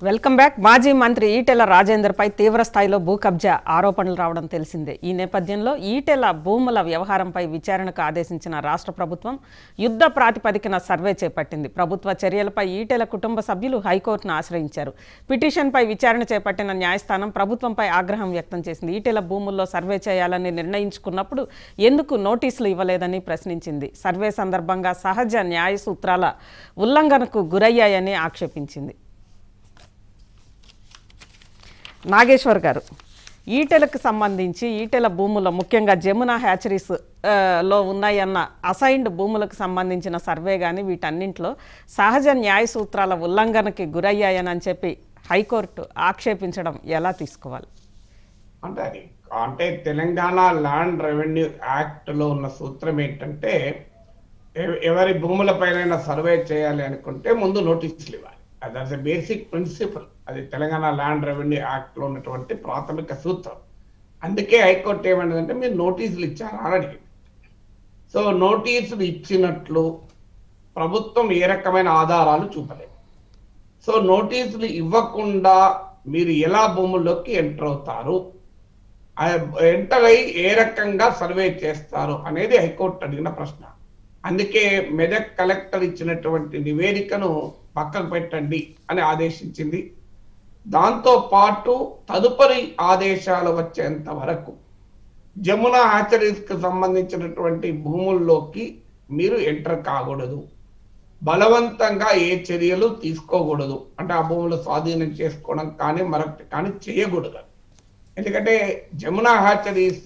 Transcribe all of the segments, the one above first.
Welcome back మాజీ మంత్రి ఈటెల రాజేందర్పై తీవ్ర స్థాయిలో భూ కబ్జా ఆరోపణలు రావడం తెలిసిందే ఈ నేపథ్యంలో ఈటెల భూముల వ్యవహారంపై విచారణకు ఆదేశించిన రాష్ట్ర ప్రభుత్వం యుద్ధ ప్రాతిపదికన సర్వే చేపట్టింది ప్రభుత్వ చర్యలపై ఈటెల కుటుంబ సభ్యులు హైకోర్టును ఆశ్రయించారు పిటిషన్పై విచారణ చేపట్టిన న్యాయస్థానం ప్రభుత్వంపై ఆగ్రహం వ్యక్తం చేసింది ఈటెల భూముల్లో సర్వే చేయాలని నిర్ణయించుకున్నప్పుడు ఎందుకు నోటీసులు ఇవ్వలేదని ప్రశ్నించింది సర్వే సందర్భంగా సహజ న్యాయ సూత్రాల ఉల్లంఘనకు గురయ్యాయని ఆక్షేపించింది నాగేశ్వర్ గారు ఈటెలకు సంబంధించి ఈటెల భూముల ముఖ్యంగా జమునా హ్యాచరీస్ ఆ, లో ఉన్నాయన్న అసైన్డ్ భూములకు సంబంధించిన సర్వే కానీ వీటన్నింటిలో సహజ న్యాయ సూత్రాల ఉల్లంఘనకి గురయ్యాయని చెప్పి హైకోర్టు ఆక్షేపించడం ఎలా తీసుకోవాలి అంటే అది అంటే తెలంగాణ ల్యాండ్ రెవెన్యూ యాక్ట్ లో ఉన్న సూత్రం ఏంటంటే ఎవ- ఎవరి భూములపైన సర్వే చేయాలి అనుకుంటే ముందు నోటీసులు ఇవ్వాలి అది బేసిక్ ప్రిన్సిపల్ అది తెలంగాణ ల్యాండ్ రెవెన్యూ యాక్ట్ లో ఉన్నటువంటి ప్రాథమిక సూత్రం అందుకే హైకోర్టు ఏమన్నదంటే మీరు నోటీసులు ఇచ్చారా అని అడిగింది సో నోటీసులు ఇచ్చినట్లు ప్రభుత్వం ఏ రకమైన ఆధారాలు చూపలేదు సో నోటీసులు ఇవ్వకుండా మీరు ఎలా భూముల్లోకి ఎంటర్ అవుతారు ఆ ఎంటర్ అయి ఏ రకంగా సర్వే చేస్తారు అనేది హైకోర్టు అడిగిన ప్రశ్న అందుకే మెదక్ కలెక్టర్ ఇచ్చినటువంటి నివేదికను పక్కకు పెట్టండి అని ఆదేశించింది దాంతో పాటు తదుపరి ఆదేశాలు వచ్చేంత వరకు జమునా హ్యాచరీస్ కి సంబంధించినటువంటి భూముల్లోకి మీరు ఎంటర్ కాకూడదు బలవంతంగా ఏ చర్యలు తీసుకోకూడదు అంటే ఆ భూములు స్వాధీనం చేసుకోవడం కానీ మరొకటి కానీ చేయకూడదు ఎందుకంటే జమునా హ్యాచరీస్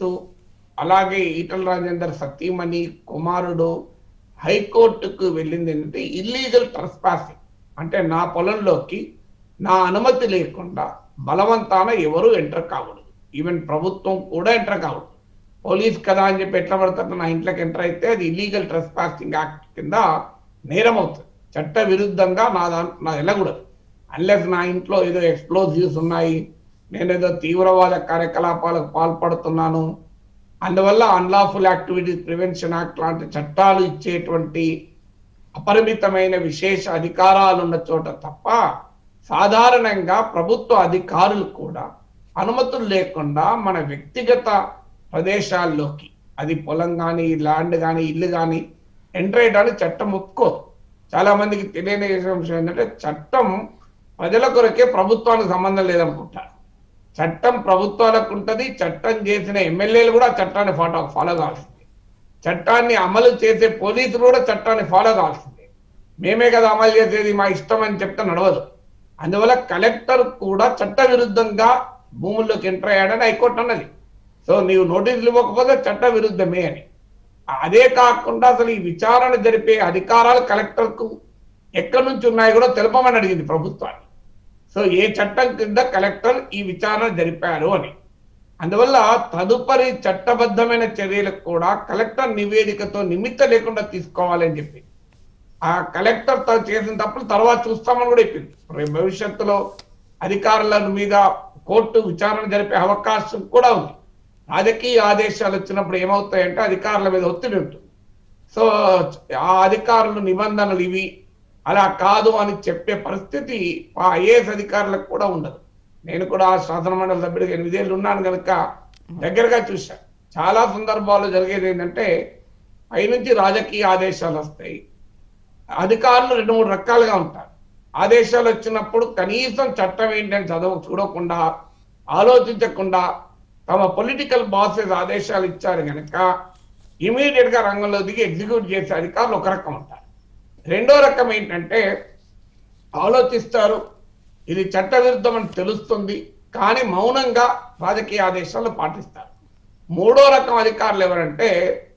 అలాగే ఈటల రాజేందర్ సతీమణి కుమారుడు హైకోర్టుకు వెళ్ళింది ఏంటంటే ఇల్లీగల్ ట్రస్పాసింగ్ అంటే నా పొలంలోకి నా అనుమతి లేకుండా బలవంతాన ఎవరు ఎంటర్ కాకూడదు ఈవెన్ ప్రభుత్వం కూడా ఎంటర్ కాకూడదు పోలీస్ కదా అని చెప్పి ఎట్లా పడతారు నా ఇంట్లోకి ఎంటర్ అయితే అది ఇల్లీగల్ ట్రెస్పాసింగ్ యాక్ట్ కింద నేరం అవుతుంది చట్ట విరుద్ధంగా నా దా నా వెళ్ళకూడదు అన్లెస్ నా ఇంట్లో ఏదో ఎక్స్ప్లోజివ్స్ ఉన్నాయి నేనేదో తీవ్రవాద కార్యకలాపాలకు పాల్పడుతున్నాను అందువల్ల అన్లాఫుల్ యాక్టివిటీస్ ప్రివెన్షన్ యాక్ట్ లాంటి చట్టాలు ఇచ్చేటువంటి అపరిమితమైన విశేష అధికారాలు ఉన్న చోట తప్ప సాధారణంగా ప్రభుత్వ అధికారులు కూడా అనుమతులు లేకుండా మన వ్యక్తిగత ప్రదేశాల్లోకి అది పొలం కానీ ల్యాండ్ కానీ ఇల్లు కానీ ఎంటర్ అయ్యడానికి చట్టం ఒప్పుకోదు చాలా మందికి తెలియని విషయం ఏంటంటే చట్టం ప్రజల కొరకే ప్రభుత్వానికి సంబంధం లేదనుకుంటారు చట్టం ప్రభుత్వాలకు ఉంటది చట్టం చేసిన ఎమ్మెల్యేలు కూడా చట్టాన్ని ఫాలో ఫాలో కావాల్సిందే చట్టాన్ని అమలు చేసే పోలీసులు కూడా చట్టాన్ని ఫాలో కావాల్సిందే మేమే కదా అమలు చేసేది మా ఇష్టం అని చెప్తే నడవదు అందువల్ల కలెక్టర్ కూడా చట్ట విరుద్ధంగా భూముల్లోకి ఎంటర్ అయ్యాడని హైకోర్టు అన్నది సో నీవు నోటీసులు ఇవ్వకపోతే చట్ట విరుద్ధమే అని అదే కాకుండా అసలు ఈ విచారణ జరిపే అధికారాలు కలెక్టర్ కు ఎక్కడి నుంచి ఉన్నాయో కూడా తెలపమని అడిగింది ప్రభుత్వాన్ని సో ఏ చట్టం కింద కలెక్టర్ ఈ విచారణ జరిపారు అని అందువల్ల తదుపరి చట్టబద్ధమైన చర్యలకు కూడా కలెక్టర్ నివేదికతో నిమిత్త లేకుండా తీసుకోవాలని చెప్పి ఆ కలెక్టర్ త- చేసిన తప్పులు తర్వాత చూస్తామని కూడా చెప్పింది రేపు భవిష్యత్తులో అధికారుల మీద కోర్టు విచారణ జరిపే అవకాశం కూడా ఉంది రాజకీయ ఆదేశాలు వచ్చినప్పుడు ఏమవుతాయంటే అధికారుల మీద ఒత్తిడి ఉంటుంది సో ఆ అధికారులు నిబంధనలు ఇవి అలా కాదు అని చెప్పే పరిస్థితి ఆ ఐఏఎస్ అధికారులకు కూడా ఉండదు నేను కూడా శాసనమండలి సభ్యుడిగా ఎనిమిదేళ్ళు ఉన్నాను కనుక దగ్గరగా చూశాను చాలా సందర్భాల్లో జరిగేది ఏంటంటే పైనుంచి రాజకీయ ఆదేశాలు వస్తాయి అధికారులు రెండు మూడు రకాలుగా ఉంటారు ఆదేశాలు వచ్చినప్పుడు కనీసం చట్టం ఏంటని చదవ చూడకుండా ఆలోచించకుండా తమ పొలిటికల్ బాసెస్ ఆదేశాలు ఇచ్చారు కనుక ఇమీడియట్ గా రంగంలో దిగి ఎగ్జిక్యూట్ చేసే అధికారులు ఒక రకం ఉంటారు రెండో రకం ఏంటంటే ఆలోచిస్తారు ఇది చట్టవిరుద్ధం అని తెలుస్తుంది కానీ మౌనంగా రాజకీయ ఆదేశాలు పాటిస్తారు మూడో రకం అధికారులు ఎవరంటే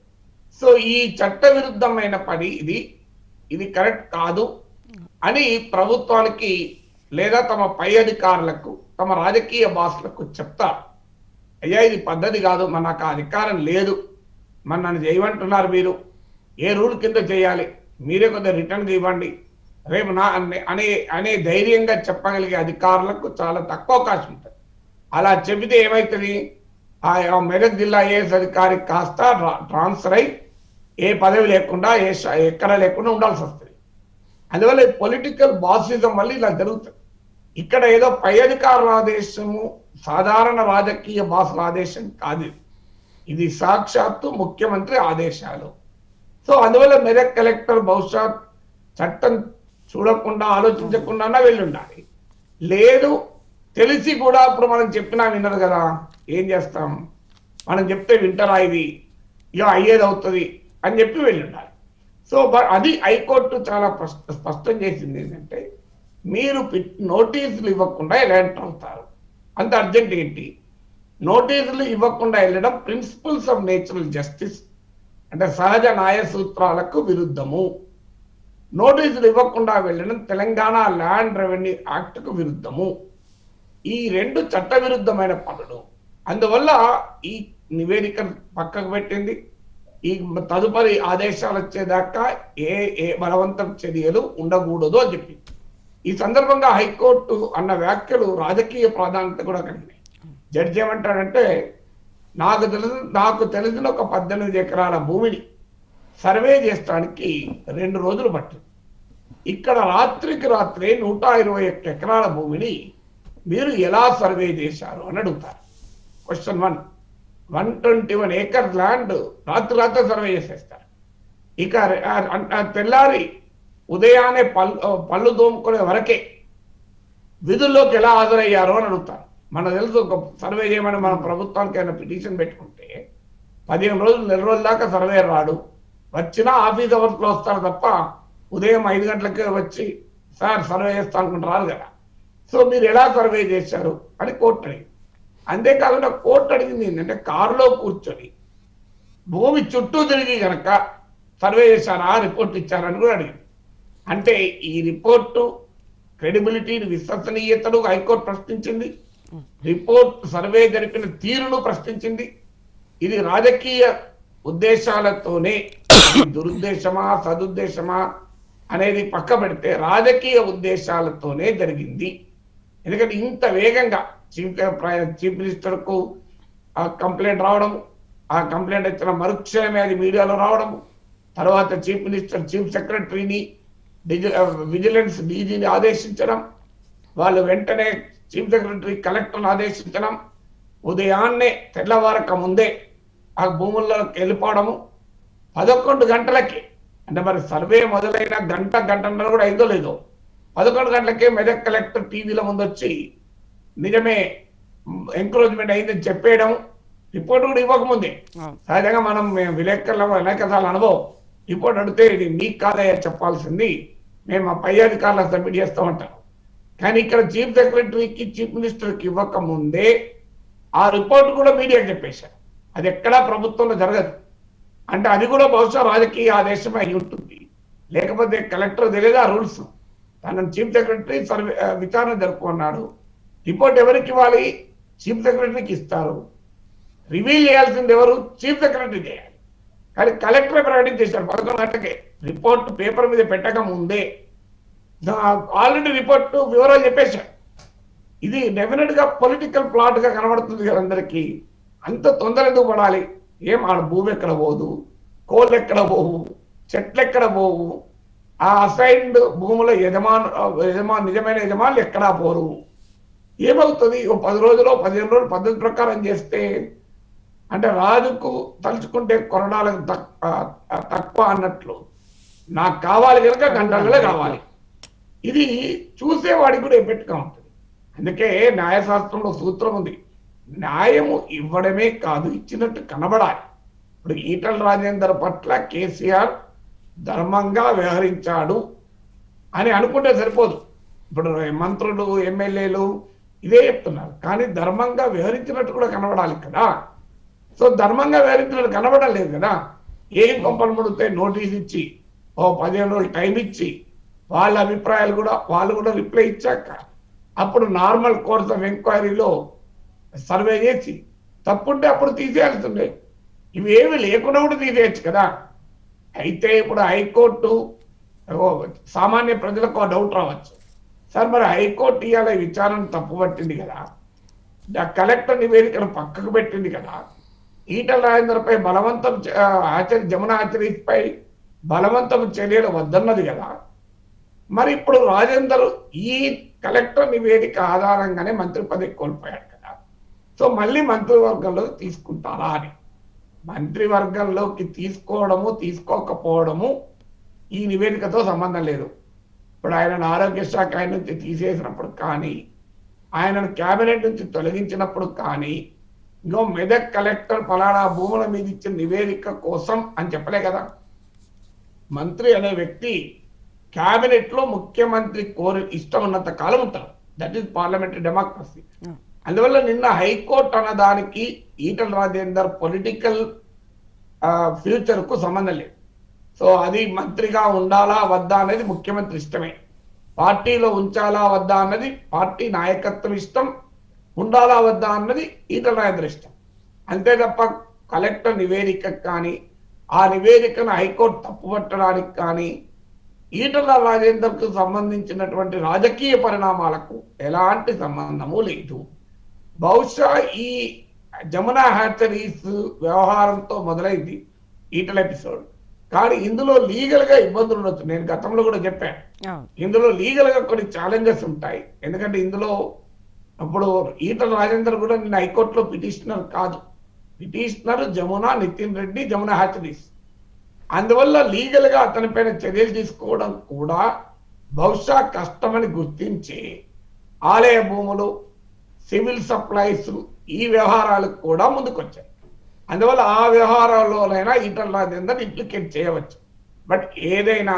సో ఈ చట్టవిరుద్ధమైన పని ఇది ఇది కరెక్ట్ కాదు అని ప్రభుత్వానికి లేదా తమ పై అధికారులకు తమ రాజకీయ బాసులకు చెప్తారు అయ్యా ఇది పద్ధతి కాదు మన నాకు ఆ అధికారం లేదు మన నన్ను చేయమంటున్నారు మీరు ఏ రూల్ కింద చేయాలి మీరే కొద్దిగా రిటర్న్ ఇవ్వండి రేపు నా అనే- అనే అనే ధైర్యంగా చెప్పగలిగే అధికారులకు చాలా తక్కువ అవకాశం ఉంటుంది అలా చెబితే ఏమవుతుంది ఆ ఆ మెదక్ జిల్లా ఐఏఎస్ అధికారి కాస్త ట్రా- ట్రాన్స్ఫర్ అయి ఏ పదవి లేకుండా ఏ శ- ఎక్కడ లేకుండా ఉండాల్సి వస్తుంది అందువల్ల పొలిటికల్ బాసిజం వల్ల ఇలా జరుగుతుంది ఇక్కడ ఏదో పై అధికారుల ఆదేశము సాధారణ రాజకీయ బాసుల ఆదేశం కాదు ఇది. ఇది సాక్షాత్తు ముఖ్యమంత్రి ఆదేశాలు సో అందువల్ల మెదక్ కలెక్టర్ బహుశా చట్టం చూడకుండా ఆలోచించకుండా వెళ్ళి ఉండాలి లేదు తెలిసి కూడా ఇప్పుడు మనం చెప్పినా వినరు కదా ఏం చేస్తాం మనం చెప్తే వింటారా ఇది ఇక అయ్యేది అవుతుంది అని చెప్పి వెళ్ళి ఉండాలి సో బ- అది హైకోర్టు చాలా ప్రస్- స్పష్టం చేసింది ఏంటంటే మీరు పిట్- నోటీసులు ఇవ్వకుండా ఎలా ఎంటర్ అవుతారు అంత అర్జెంట్ ఏంటి నోటీసులు ఇవ్వకుండా వెళ్ళడం ప్రిన్సిపల్స్ ఆఫ్ నేచురల్ జస్టిస్ అంటే సహజ న్యాయ సూత్రాలకు విరుద్ధము నోటీసులు ఇవ్వకుండా వెళ్ళడం తెలంగాణ ల్యాండ్ రెవెన్యూ యాక్ట్కు విరుద్ధము ఈ రెండు చట్టవిరుద్ధమైన పనులు అందువల్ల ఈ నివేదిక పక్కకు పెట్టింది ఈ తదుపరి ఆదేశాలు వచ్చేదాకా ఏ ఏ బలవంతం చర్యలు ఉండకూడదు అని చెప్పి ఈ సందర్భంగా హైకోర్టు అన్న వ్యాఖ్యలు రాజకీయ ప్రాధాన్యత కూడా కలిగినాయి జడ్జి ఏమంటాడంటే నాకు తెలిసి నాకు తెలిసిన ఒక పద్దెనిమిది ఎకరాల భూమిని సర్వే చేసడానికి రెండు రోజులు పట్టింది ఇక్కడ రాత్రికి రాత్రే నూట ఇరవై ఒక్క ఎకరాల భూమిని మీరు ఎలా సర్వే చేశారు అని అడుగుతారు question one one twenty one acre land రాత్రి రాత్రి సర్వే చేసేస్తారు ఇక రె- ఆ- ఆ తెల్లారి ఉదయాన్నే పళ్ళు పళ్ళు తోముకునే వరకే విధుల్లోకి ఎలా హాజరయ్యారో అని అడుగుతారు మన తెలుసు ఒక సర్వే చేయమని మన ప్రభుత్వానికి ఏమైనా పిటిషన్ పెట్టుకుంటే పదిహేను రోజులు నెల రోజుల దాకా సర్వే రాడు వచ్చినా ఆఫీస్ అవర్స్లో వస్తారు తప్ప ఉదయం ఐదు గంటలకే వచ్చి సార్ సర్వే చేస్తా అనుకుంటే రాదు కదా సో మీరు ఎలా సర్వే చేశారు అని కోర్టు అడిగింది అంతేకాకుండా కోర్టు అడిగింది ఏంటంటే కారులో కూర్చొని భూమి చుట్టూ తిరిగి గనక సర్వే చేశారా రిపోర్ట్ ఇచ్చారని కూడా అడిగింది అంటే ఈ రిపోర్టు క్రెడిబిలిటీ విశ్వసనీయతను హైకోర్టు ప్రశ్నించింది రిపోర్ట్ సర్వే జరిపిన తీరును ప్రశ్నించింది ఇది రాజకీయ ఉద్దేశాలతోనే ఇది దురుద్దేశమా సదుద్దేశమా అనేది పక్క పెడితే రాజకీయ ఉద్దేశాలతోనే జరిగింది ఎందుకంటే ఇంత వేగంగా చీఫ్ చీఫ్ మినిస్టర్ కు ఆ కంప్లైంట్ రావడం ఆ కంప్లైంట్ వచ్చిన మరుక్షణమే అది మీడియాలో రావడం తర్వాత చీఫ్ మినిస్టర్ చీఫ్ సెక్రటరీని డిజి విజిలెన్స్ డీజీని ఆదేశించడం వాళ్ళు వెంటనే చీఫ్ సెక్రటరీ కలెక్టర్ని ఆదేశించడం ఉదయాన్నే తెల్లవారక ముందే ఆ భూముల్లోకి వెళ్ళిపోవడము పదకొండు గంటలకి అంటే మరి సర్వే మొదలైన గంట గంటన్నర కూడా అయిందో లేదో పదకొండు గంటలకే మెదక్ కలెక్టర్ టీవీల ముందు వచ్చి నిజమే ఎంక్రోచ్మెంట్ అయిందని చెప్పేయడం రిపోర్ట్ కూడా ఇవ్వకముందే అవును. సహజంగా మనం మేము విలేకరుల అనేక సార్లు అనుభవం రిపోర్ట్ అడిగితే ఇది మీకు కాదయ్యా చెప్పాల్సింది మేము మా పై అధికారులకు సబ్మిట్ చేస్తూ ఉంటాం కానీ ఇక్కడ చీఫ్ సెక్రటరీకి చీఫ్ మినిస్టర్కి ఇవ్వక ముందే ఆ రిపోర్ట్ కూడా మీడియాకి చెప్పేశారు అది ఎక్కడా ప్రభుత్వంలో జరగదు అంటే అది కూడా బహుశా రాజకీయ ఆదేశం అయి ఉంటుంది లేకపోతే కలెక్టర్ తెలియదు ఆ రూల్స్ తనను చీఫ్ సెక్రటరీ సర్వే ఆ, విచారణ జరుపుకున్నాడు రిపోర్ట్ ఎవరికి ఇవ్వాలి చీఫ్ సెక్రటరీకి ఇస్తారు రివీల్ చేయాల్సింది ఎవరు చీఫ్ సెక్రటరీ చేయాలి కానీ కలెక్టర్ చేశారు పదకొండు గంటకే రిపోర్ట్ పేపర్ మీద పెట్టక ముందే ఆల్రెడీ రిపోర్ట్ వివరాలు చెప్పేశారు ఇది డెఫినెట్ గా పొలిటికల్ ప్లాట్ గా కనబడుతుంది కదా అందరికి అంత తొందర ఎందుకు పడాలి ఏం ఆడ భూమి ఎక్కడ పోదు కోళ్ళు ఎక్కడ పోవు చెట్లు ఎక్కడ పోవు ఆ అసైన్డ్ భూముల యజమాను యజమాన్ నిజమైన యజమానులు ఎక్కడా పోరు ఏమవుతుంది ఓ పది రోజులు పదిహేను రోజులు పద్ధతి ప్రకారం చేస్తే అంటే రాజుకు తలుచుకుంటే కొరడాలకు తక్- ఆ, ఆ, తక్కువ అన్నట్లు నాకు కావాలి కనుక గంటలలో కావాలి ఇది చూసేవాడికి కూడా ఎఫెక్ట్గా ఉంటుంది అందుకే న్యాయశాస్త్రంలో సూత్రం ఉంది న్యాయము ఇవ్వడమే కాదు ఇచ్చినట్టు కనబడాలి ఇప్పుడు ఈటల రాజేందర్ పట్ల కేసీఆర్ ధర్మంగా వ్యవహరించాడు అని అనుకుంటే సరిపోదు ఇప్పుడు మంత్రులు ఎమ్మెల్యేలు ఇదే చెప్తున్నారు కానీ ధర్మంగా వ్యవహరించినట్టు కూడా కనబడాలి కదా సో ధర్మంగా వ్యవహరించినట్టు కనబడడం లేదు కదా ఏం కొంపలు ముడితే నోటీస్ ఇచ్చి ఓ పదిహేను రోజులు టైం ఇచ్చి వాళ్ళ అభిప్రాయాలు కూడా వాళ్ళు కూడా రిప్లై ఇచ్చాక అప్పుడు నార్మల్ కోర్స్ ఆఫ్ ఎంక్వైరీలో సర్వే చేసి తప్పుంటే అప్పుడు తీసేయాల్సిందే ఇవేమి లేకుండా కూడా తీసేయచ్చు కదా అయితే ఇప్పుడు హైకోర్టు ఓ, సామాన్య ప్రజలకు డౌట్ రావచ్చు సార్ మరి హైకోర్టు ఇవాళ ఈ విచారణ తప్పు పట్టింది కదా ద కలెక్టర్ నివేదికను పక్కకు పెట్టింది కదా ఈటల రాజేంద్రపై బలవంతం చ- ఆ, ఆచరి జమున ఆచరిపై బలవంతం చర్యలు వద్దన్నది కదా మరి ఇప్పుడు రాజేందర్ ఈ కలెక్టర్ నివేదిక ఆధారంగానే మంత్రి పదవి కోల్పోయాడు కదా సో మళ్ళీ మంత్రివర్గంలో తీసుకుంటారా అని మంత్రివర్గంలోకి తీసుకోవడము తీసుకోకపోవడము ఈ నివేదికతో సంబంధం లేదు ఇప్పుడు ఆయనను ఆరోగ్య శాఖ ఆయన నుంచి తీసేసినప్పుడు కానీ ఆయనను కేబినెట్ నుంచి తొలగించినప్పుడు కానీ ఇంకో మెదక్ కలెక్టర్ పలానా భూముల మీద ఇచ్చిన నివేదిక కోసం అని చెప్పలే కదా మంత్రి అనే వ్యక్తి కేబినెట్ లో ముఖ్యమంత్రి కోరి ఇష్టం ఉన్నంత కాలం ఉంటారు దట్ ఈస్ పార్లమెంటరీ డెమోక్రసీ అందువల్ల నిన్న హైకోర్టు అన్నదానికి ఈటల రాజేందర్ పొలిటికల్ ఫ్యూచర్ కు సంబంధం లేదు సో అది మంత్రిగా ఉండాలా వద్దా అనేది ముఖ్యమంత్రి ఇష్టమే పార్టీలో ఉంచాలా వద్దా అన్నది పార్టీ నాయకత్వం ఇష్టం ఉండాలా వద్దా అన్నది ఈటల రాజేందర్ ఇష్టం అంతే తప్ప కలెక్టర్ నివేదిక కానీ ఆ నివేదికను హైకోర్టు తప్పుపట్టడానికి కానీ ఈటల రాజేందర్ కు సంబంధించినటువంటి రాజకీయ పరిణామాలకు ఎలాంటి సంబంధము లేదు బహుశా ఈ జమునా హ్యాచరీస్ వ్యవహారంతో మొదలైంది ఈటల ఎపిసోడ్ కానీ ఇందులో లీగల్ గా ఇబ్బందులు ఉండొచ్చు నేను గతంలో కూడా చెప్పాను అవును ఇందులో లీగల్ గా కొన్ని ఛాలెంజెస్ ఉంటాయి ఎందుకంటే ఇందులో అప్పుడు ఈటల రాజేందర్ కూడా నిన్న హైకోర్టులో పిటిషనర్ కాదు పిటిషనర్ జమునా నితిన్ రెడ్డి జమునా హ్యాచరీస్ అందువల్ల లీగల్ గా అతనిపైన చర్యలు తీసుకోవడం కూడా బహుశా కష్టమని గుర్తించి ఆలయ భూములు సివిల్ సప్లైస్ ఈ వ్యవహారాలకు కూడా ముందుకొచ్చాయి అందువల్ల ఆ వ్యవహారాల్లోనైనా ఈటల రాజేందర్ ఇంప్లికేట్ చేయవచ్చు బట్ ఏదైనా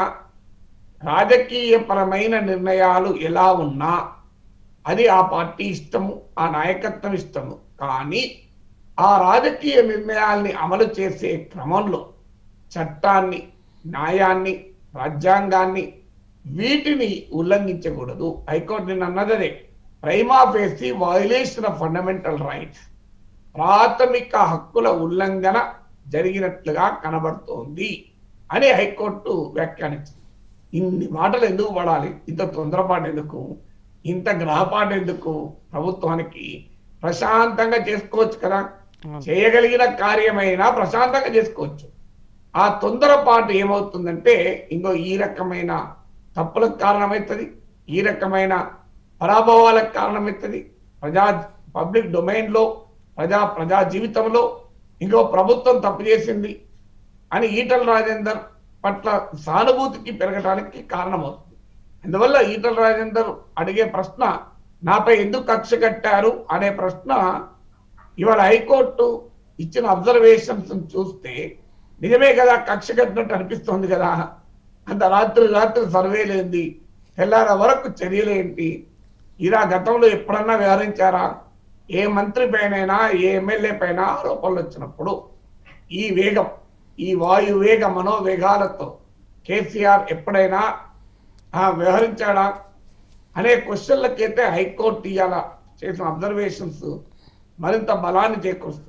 రాజకీయపరమైన నిర్ణయాలు ఎలా ఉన్నా అది ఆ పార్టీ ఇష్టము ఆ నాయకత్వం ఇష్టము కానీ ఆ రాజకీయ నిర్ణయాల్ని అమలు చేసే క్రమంలో చట్టాన్ని న్యాయాన్ని రాజ్యాంగాన్ని వీటిని ఉల్లంఘించకూడదు హైకోర్టు నిన్న అన్నదే prima facie violation of fundamental rights ప్రాథమిక హక్కుల ఉల్లంఘన జరిగినట్లుగా కనబడుతోంది అని హైకోర్టు వ్యాఖ్యానించింది ఇన్ని మాటలు ఎందుకు పడాలి ఇంత తొందరపాటు ఎందుకు ఇంత గ్రహపాటు ఎందుకు ప్రభుత్వానికి ప్రశాంతంగా చేసుకోవచ్చు కదా చేయగలిగిన కార్యమైనా ప్రశాంతంగా చేసుకోవచ్చు ఆ తొందరపాటు ఏమవుతుందంటే ఇంకో ఈ రకమైన తప్పులకు కారణమవుతుంది ఈ రకమైన పరాభవాలకు కారణమవుతుంది ప్రజా పబ్లిక్ డొమైన్ లో ప్రజా ప్రజా జీవితంలో ఇంకో ప్రభుత్వం తప్పు చేసింది అని ఈటల రాజేందర్ పట్ల సానుభూతికి పెరగడానికి కారణమవుతుంది అందువల్ల ఈటల రాజేందర్ అడిగే ప్రశ్న నాపై ఎందుకు కక్ష కట్టారు అనే ప్రశ్న ఇవాళ హైకోర్టు ఇచ్చిన అబ్జర్వేషన్స్ చూస్తే నిజమే కదా కక్ష కట్టినట్టు అనిపిస్తోంది కదా అంత రాత్రి రాత్రి సర్వేలేంది తెల్లార వరకు చర్యలేంటి ఇలా గతంలో ఎప్పుడన్నా వ్యవహరించారా ఏ మంత్రి పైనైనా ఏ ఎమ్మెల్యే పైన ఆరోపణలు వచ్చినప్పుడు ఈ వేగం ఈ వాయు వేగ మనోవేగాలతో కేసీఆర్ ఎప్పుడైనా ఆ, వ్యవహరించాడా అనే క్వశ్చన్లకైతే హైకోర్టు ఇవాళ చేసిన అబ్జర్వేషన్స్ మరింత బలాన్ని చేకూరుస్తున్నాయి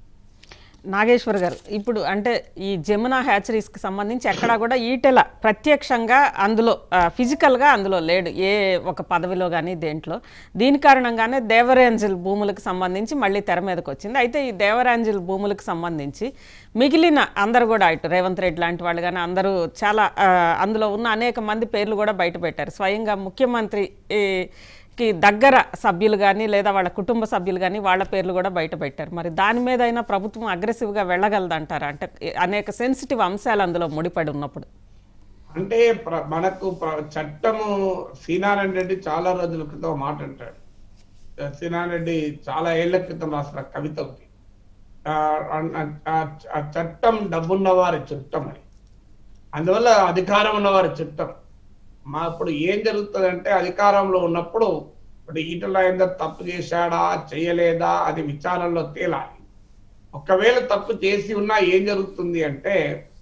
నాగేశ్వర్ గారు ఇప్పుడు అంటే ఈ జమునా హ్యాచరీస్కి సంబంధించి ఎక్కడా కూడా ఈటెల ప్రత్యక్షంగా అందులో ఆ, ఫిజికల్గా అందులో లేడు ఏ ఒక పదవిలో కానీ దేంట్లో దీని కారణంగానే దేవరాంజల్ భూములకు సంబంధించి మళ్ళీ తెర మీదకి వచ్చింది అయితే ఈ దేవరాంజల్ భూములకు సంబంధించి మిగిలిన అందరు కూడా ఇటు రేవంత్ రెడ్డి లాంటి వాళ్ళు కానీ అందరూ చాలా ఆ, అందులో ఉన్న అనేక మంది పేర్లు కూడా బయట పెట్టారు స్వయంగా ముఖ్యమంత్రి ఈ, కి దగ్గర సభ్యులు కానీ లేదా వాళ్ళ కుటుంబ సభ్యులు కానీ వాళ్ళ పేర్లు కూడా బయట పెట్టారు మరి దాని మీద అయినా ప్రభుత్వం అగ్రెసివ్గా వెళ్ళగలదంటారా అంటే అనేక సెన్సిటివ్ అంశాలు అందులో ముడిపడి ఉన్నప్పుడు అంటే ప్ర- మనకు ప్ర- చట్టము సీనారాయణ రెడ్డి చాలా రోజుల క్రితం మాట అంటాడు సీనారాయణ రెడ్డి చాలా ఏళ్ల క్రితం రాసిన కవిత ఉంది ఆ, ఆ- ఆ- ఆ చట్టం డబ్బున్న వారి చుట్టం అని అందువల్ల అధికారం ఉన్నవారి చుట్టం మా ఇప్పుడు ఏం జరుగుతుందంటే అధికారంలో ఉన్నప్పుడు ఇప్పుడు ఈటల రాజేందర్ తప్పు చేశాడా చేయలేదా అది విచారణలో తేలాలి ఒకవేళ తప్పు చేసి ఉన్నా ఏం జరుగుతుంది అంటే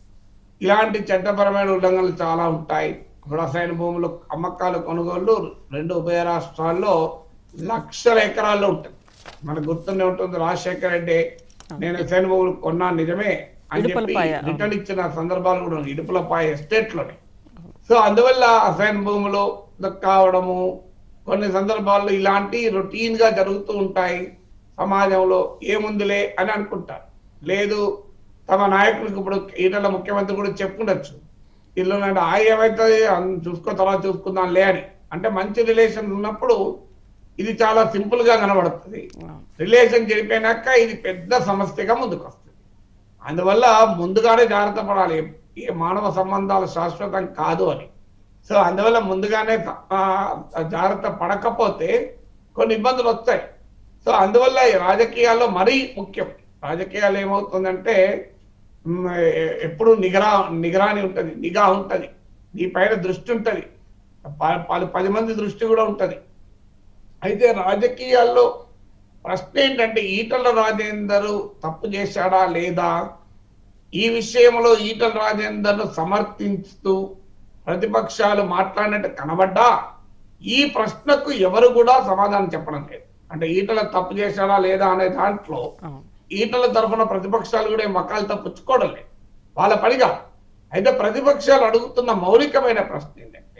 ఇలాంటి చట్టపరమైన ఉల్లంఘనలు చాలా ఉంటాయి ఇప్పుడు రసాయన భూములు అమ్మకాలు కొనుగోళ్లు రెండు ఉభయ రాష్ట్రాల్లో లక్షల ఎకరాల్లో ఉంటుంది మనకు గుర్తుండే ఉంటుంది రాజశేఖర రెడ్డి నేను రసాయన భూములు కొన్నా నిజమే అని చెప్పి ఇడుపులపాయ, అవును. రిటర్న్ ఇచ్చిన సందర్భాలు కూడా ఉన్నాయి ఇడుపులపాయ ఎస్టేట్ లోనే సో అందువల్ల అసైన్ భూములు కావడము కొన్ని సందర్భాల్లో ఇలాంటి రొటీన్ గా జరుగుతూ ఉంటాయి సమాజంలో ఏముందిలే అని అనుకుంటారు లేదు తమ నాయకుడికి ఇప్పుడు ఈటల ముఖ్యమంత్రి కూడా చెప్పుండొచ్చు ఇల్లు ఆ ఏమైతుంది అన్- చూసుకో తర్వాత చూసుకుందాం లే అని అంటే మంచి రిలేషన్ ఉన్నప్పుడు ఇది చాలా సింపుల్ గా కనబడుతుంది అవును. రిలేషన్ చెడిపోయినాక ఇది పెద్ద సమస్యగా ముందుకు వస్తుంది అందువల్ల ముందుగానే జాగ్రత్త పడాలి ఈ మానవ సంబంధాలు శాశ్వతం కాదు అని సో అందువల్ల ముందుగానే ఆ, జాగ్రత్త పడకపోతే కొన్ని ఇబ్బందులు వస్తాయి సో అందువల్ల ఈ రాజకీయాల్లో మరీ ముఖ్యం రాజకీయాలు ఏమవుతుందంటే మ్, ఎ- ఎప్పుడు నిగరా నిగరాని ఉంటది నిఘా ఉంటది నీ పైన దృష్టి ఉంటది ప- పది పది మంది దృష్టి కూడా ఉంటది అయితే రాజకీయాల్లో ప్రశ్న ఏంటంటే ఈటల రాజేందర్ తప్పు చేశాడా లేదా ఈ విషయంలో ఈటల రాజేందర్ సమర్థించుతూ ప్రతిపక్షాలు మాట్లాడినట్టు కనబడ్డా ఈ ప్రశ్నకు ఎవరు కూడా సమాధానం చెప్పడం లేదు అంటే ఈటల తప్పు చేశాడా లేదా అనే దాంట్లో అవును. ఈటల తరఫున ప్రతిపక్షాలు కూడా ఏం వకాలు తప్పించుకోవడం లేదు వాళ్ళ పనిగా అయితే ప్రతిపక్షాలు అడుగుతున్న మౌలికమైన ప్రశ్న ఏంటంటే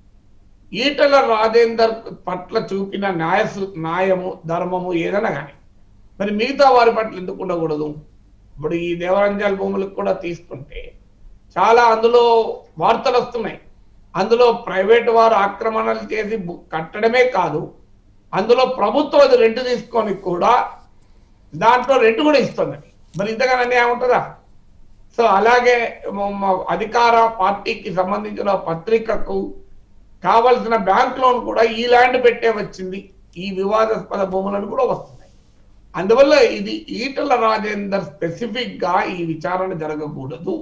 ఈటల రాజేందర్ పట్ల చూపిన న్యాయ న్యాయము ధర్మము ఏదైనా కానీ మరి మిగతా వారి పట్ల ఎందుకు ఉండకూడదు ఇప్పుడు ఈ దేవరంజాల భూములకు కూడా తీసుకుంటే చాలా అందులో వార్తలు వస్తున్నాయి అందులో ప్రైవేట్ వారు ఆక్రమణలు చేసి బు- కట్టడమే కాదు అందులో ప్రభుత్వం అది రెంట్ తీసుకొని కూడా దాంట్లో రెంట్ కూడా ఇస్తుందని మరి ఇంతగానో అన్యాయం ఉంటుందా సో అలాగే మ- మ- అధికార పార్టీకి సంబంధించిన పత్రికకు కావలసిన బ్యాంక్ లోన్ కూడా ఈ ల్యాండ్ పెట్టే వచ్చింది ఈ వివాదాస్పద భూములను కూడా వస్తున్నాయి అందువల్ల ఇది ఈటల రాజేందర్ స్పెసిఫిక్ గా ఈ విచారణ జరగకూడదు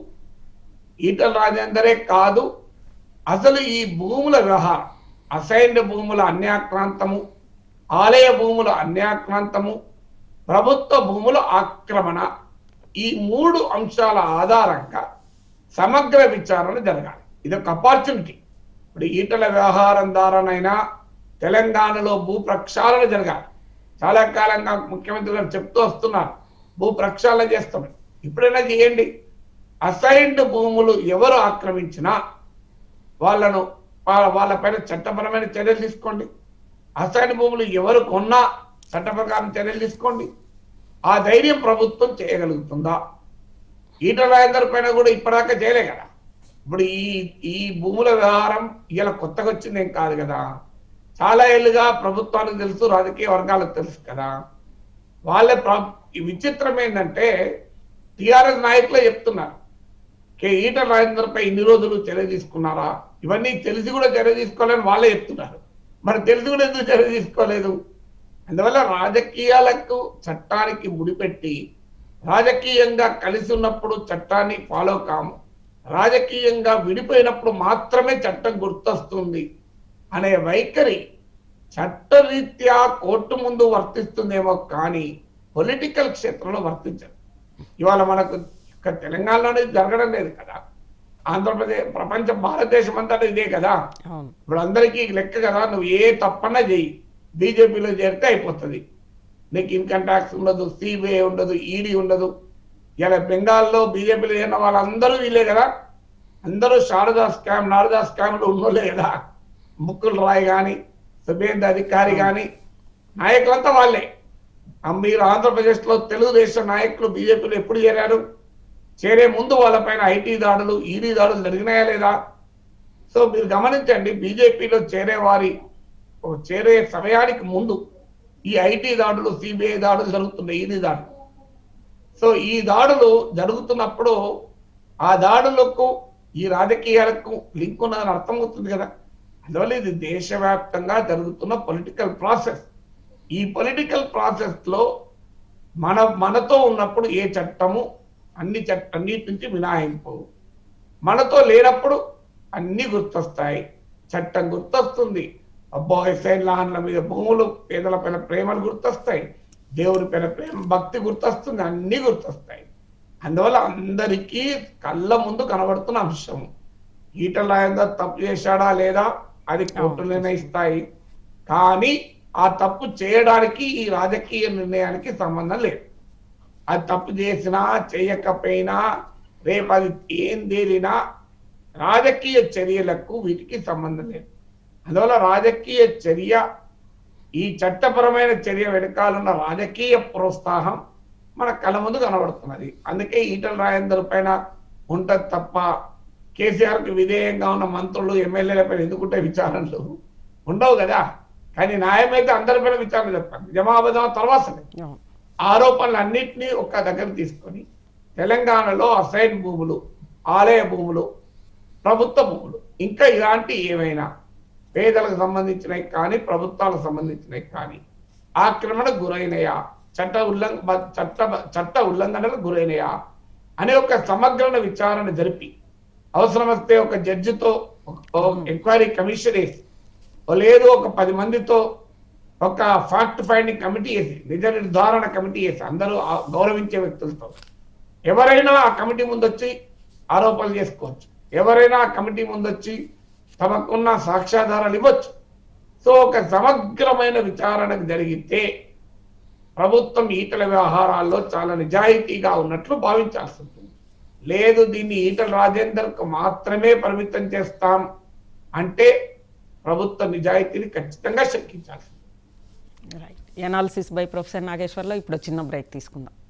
ఈటల రాజేందరే కాదు అసలు ఈ భూముల వ్యవహారం అసైన్డ్ భూముల అన్యాక్రాంతము ఆలయ భూముల అన్యాక్రాంతము ప్రభుత్వ భూముల ఆక్రమణ ఈ మూడు అంశాల ఆధారంగా సమగ్ర విచారణ జరగాలి ఇది ఒక అపార్చునిటీ ఇప్పుడు ఈటల వ్యవహారం ద్వారానైనా తెలంగాణలో భూ ప్రక్షాళన జరగాలి చాలా కాలంగా ముఖ్యమంత్రి గారు చెప్తూ వస్తున్నారు భూ ప్రక్షాళన చేస్తామని ఇప్పుడైనా చేయండి అసైన్డ్ భూములు ఎవరు ఆక్రమించినా వాళ్ళను వాళ్ళ- వాళ్ళపైన చట్టపరమైన చర్యలు తీసుకోండి అసైన్ భూములు ఎవరు కొన్నా చట్ట ప్రకారం చర్యలు తీసుకోండి ఆ ధైర్యం ప్రభుత్వం చేయగలుగుతుందా ఈటల రాజేందర్ పైన కూడా ఇప్పటిదాకా చేయలే కదా ఇప్పుడు ఈ ఈ భూముల వ్యవహారం ఇలా కొత్తగా వచ్చింది ఏం కాదు కదా చాలా ఏళ్ళుగా ప్రభుత్వానికి తెలుసు రాజకీయ వర్గాలకు తెలుసు కదా వాళ్ళే ప్ర- ఈ విచిత్రం ఏంటంటే టిఆర్ఎస్ నాయకులే చెప్తున్నారు కే ఈటల రాజేందర్ పై ఇన్ని రోజులు చర్య తీసుకున్నారా ఇవన్నీ తెలిసి కూడా చర్య తీసుకోవాలని వాళ్ళే చెప్తున్నారు మరి తెలిసి కూడా ఎందుకు చర్య తీసుకోలేదు అందువల్ల రాజకీయాలకు చట్టానికి ముడిపెట్టి రాజకీయంగా కలిసి ఉన్నప్పుడు చట్టాన్ని ఫాలో కాము రాజకీయంగా విడిపోయినప్పుడు మాత్రమే చట్టం గుర్తొస్తుంది అనే వైఖరి చట్టరీత్యా కోర్టు ముందు వర్తిస్తుందేమో కానీ పొలిటికల్ క్షేత్రంలో వర్తించదు ఇవాళ మనకు ఇక్కడ తెలంగాణలోనే జరగడం లేదు కదా ఆంధ్రప్రదేశ్ ప్రపంచ భారతదేశం అంతా ఇదే కదా అవును ఇప్పుడు అందరికీ లెక్క కదా నువ్వు ఏ తప్పన్నా చెయ్యి బీజేపీలో చేరితే అయిపోతుంది నీకు ఇన్కమ్ ట్యాక్స్ ఉండదు సిబిఐ ఉండదు ఈడీ ఉండదు ఇలా బెంగాల్లో బీజేపీలో చేరిన వాళ్ళందరూ వీళ్ళే కదా అందరూ శారదా స్కామ్ నారదా స్కామ్లు ఉన్నోళ్ళే కదా ముక్కుల్ రాయ్ కానీ సుబేంద్ర అధికారి కానీ నాయకులంతా వాళ్ళే ఆ మీరు ఆంధ్రప్రదేశ్లో తెలుగుదేశం నాయకులు బీజేపీలో ఎప్పుడు చేరారు చేరే ముందు వాళ్ళపైన ఐటీ దాడులు ఈడీ దాడులు జరిగినాయా లేదా సో మీరు గమనించండి బీజేపీలో చేరే వారి ఓ చేరే సమయానికి ముందు ఈ ఐటీ దాడులు సిబిఐ దాడులు జరుగుతున్నాయి ఈడీ దాడులు సో ఈ దాడులు జరుగుతున్నప్పుడు ఆ దాడులకు ఈ రాజకీయాలకు లింక్ ఉన్నదని అర్థమవుతుంది కదా అందువల్ల ఇది దేశవ్యాప్తంగా జరుగుతున్న పొలిటికల్ ప్రాసెస్ ఈ పొలిటికల్ ప్రాసెస్ లో మన మనతో ఉన్నప్పుడు ఏ చట్టము అన్ని చట్ట అన్నిటి నుంచి మినహాయింపు మనతో లేనప్పుడు అన్ని గుర్తొస్తాయి చట్టం గుర్తొస్తుంది అబ్బో ఎస్ఐన్ లాన్ల మీద భూములు పేదల పైన ప్రేమలు గుర్తొస్తాయి దేవుని పైన ప్రేమ భక్తి గుర్తొస్తుంది అన్ని గుర్తొస్తాయి అందువల్ల అందరికీ కళ్ళ ముందు కనబడుతున్న అంశం ఈటల రాజేందర్ తప్పు చేశాడా లేదా అది కోర్టులు నిర్ణయిస్తాయి కానీ ఆ తప్పు చేయడానికి ఈ రాజకీయ నిర్ణయానికి సంబంధం లేదు అది తప్పు చేసినా చేయకపోయినా రేపు అది ఏం తేలినా రాజకీయ చర్యలకు వీటికి సంబంధం లేదు అందువల్ల రాజకీయ చర్య ఈ చట్టపరమైన చర్య వెనకాలన్న రాజకీయ ప్రోత్సాహం మన కళ్ళ ముందు కనబడుతున్నది అందుకే ఈటల రాజేందర్ పైన ఉంటది తప్ప కేసీఆర్ కి విధేయంగా ఉన్న మంత్రులు ఎమ్మెల్యేల పైన ఎందుకుంటే విచారణలు ఉండవు కదా కానీ న్యాయం అయితే అందరిపైన విచారణ చెప్పాలి నిజమాబద్ధం తర్వాత సంగతి. అవును. ఆరోపణలు అన్నింటినీ ఒక్క దగ్గర తీసుకొని తెలంగాణలో అసైన్ భూములు ఆలయ భూములు ప్రభుత్వ భూములు ఇంకా ఇలాంటి ఏమైనా పేదలకు సంబంధించినవి కానీ ప్రభుత్వాలకు సంబంధించినవి కానీ ఆక్రమణకు గురైనయా చట్ట ఉల్లంఘ చట్ట చట్ట ఉల్లంఘనలకు గురైనయా అనే ఒక సమగ్ర విచారణ జరిపి అవసరం వస్తే ఒక జడ్జితో ఎంక్వైరీ కమిషన్ వేసి ఓ లేదు ఒక పది మందితో ఒక ఫ్యాక్ట్ ఫైండింగ్ కమిటీ వేసి నిజ నిర్ధారణ కమిటీ వేసి అందరూ ఆ గౌరవించే వ్యక్తులతో ఎవరైనా ఆ కమిటీ ముందు వచ్చి ఆరోపణలు చేసుకోవచ్చు ఎవరైనా ఆ కమిటీ ముందు వచ్చి తమకున్న సాక్ష్యాధారాలు ఇవ్వచ్చు సో ఒక సమగ్రమైన విచారణకు జరిగితే ప్రభుత్వం ఈటల వ్యవహారాల్లో చాలా నిజాయితీగా ఉన్నట్లు భావించాల్సి ఉంటుంది లేదు దీన్ని ఈటల రాజేందర్ కు మాత్రమే పరిమితం చేస్తాం అంటే ప్రభుత్వ నిజాయితీని ఖచ్చితంగా శంకించాల్సి ఉంటుంది రైట్ ఎనాలిసిస్ బై ప్రొఫెసర్ నాగేశ్వర్లో ఇప్పుడు చిన్న బ్రేక్ తీసుకుందాం